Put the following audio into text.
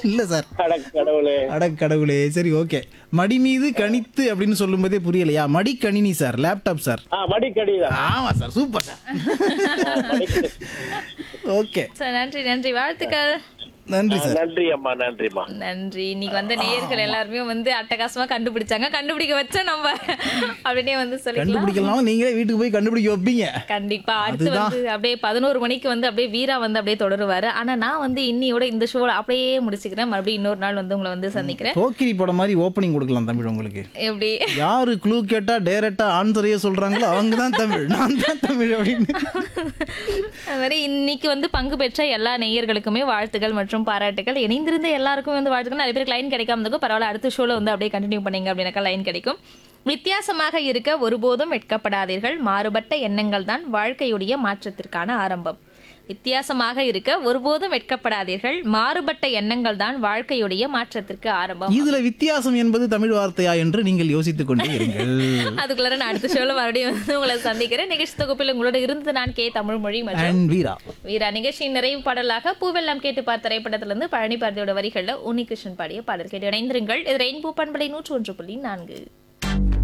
இல்ல சார் அட கடவுளே அட கடவுளே சரி ஓகே மடி மீது கணித்து அப்படின்னு சொல்லும்போதே புரியலையா மடி கணினி சார் லேப்டாப் சார் ஆ மடிக்கடி தான் ஆமா sir super sir okay sir நன்றி நன்றி வாழ்த்துக்கள் நன்றி சார் நன்றி அம்மா நன்றிம்மா நன்றி இன்னைக்கு வந்த நேயர்கள் எல்லாருமே வந்து அட்டகாசமா கண்டுபிடிச்சாங்க கண்டுபிடிக்க வச்ச நம்ம அப்படின்னே வந்து சொல்லிக்கலாம் கண்டுபிடிக்கலாம் நீங்களே வீட்டுக்கு போய் கண்டுபிடிக்க வைப்பீங்க கண்டிப்பா அடுத்து வந்து அப்படியே பதினோரு மணிக்கு வந்து அப்படியே வீரா வந்து அப்படியே தொடருவாரு ஆனா நான் வந்து இன்னியோட இந்த ஷோ அப்படியே முடிச்சுக்கிறேன் மறுபடியும் இன்னொரு நாள் வந்து உங்களை வந்து சந்திக்கிறேன் போக்கிரி படம் மாதிரி ஓப்பனிங் கொடுக்கலாம் தமிழ் உங்களுக்கு எப்படி யாரு க்ளூ கேட்டா டைரக்டா ஆன்சரையே சொல்றாங்களோ அவங்க தான் தமிழ் நான் தான் தமிழ் அப்படின்னு அது மாதிரி இன்னைக்கு வந்து பங்கு பெற்ற எல்லா நேயர்களுக்குமே வாழ்த்துக்கள் மற்றும் பாராட்டுகள் இணைந்திருந்த எல்லாருக்கும் வந்து வாழ்த்துக்கள் நிறைய பேருக்கு லைன் கிடைக்காம இருக்கும் பரவாயில்ல அடுத்த ஷோல வந்து அப்படியே கண்டினியூ பண்ணீங்க அப்படின்னாக்கா லைன் கிடைக்கும் வித்தியாசமாக இருக்க ஒருபோதும் வெட்கப்படாதீர்கள் மாறுபட்ட எண்ணங்கள் தான் வாழ்க்கையுடைய மாற்றத்திற்கான ஆரம்பம் வித்தியாசமாக இருக்க ஒருபோதும் வெட்கப்படாதீர்கள் மாறுபட்ட எண்ணங்கள் தான் வாழ்க்கையுடைய மாற்றத்திற்கு ஆரம்பம் இதுல வித்தியாசம் என்பது தமிழ் வார்த்தையா என்று நீங்கள் யோசித்துக் கொண்டே இருங்கள் அதுக்குள்ளார நான் அடுத்த ஷோல மறுபடியும் வந்து உங்களை சந்திக்கிறேன் நிகழ்ச்சி தொகுப்பில் உங்களோட இருந்து நான் கே தமிழ் மொழி மற்றும் அண்ட் வீரா வீரா நிகழ்ச்சியின் நிறைவு பாடலாக பூவெல்லாம் கேட்டு பார்த்த திரைப்படத்திலிருந்து பழனி பாரதியோட வரிகளில் உன்னிகிருஷ்ணன் பாடிய பாடல் கேட்டு இணைந்திருங்கள் இது ரெயின்பூ பண்பலை நூற்று ஒன்று புள்ளி நான்கு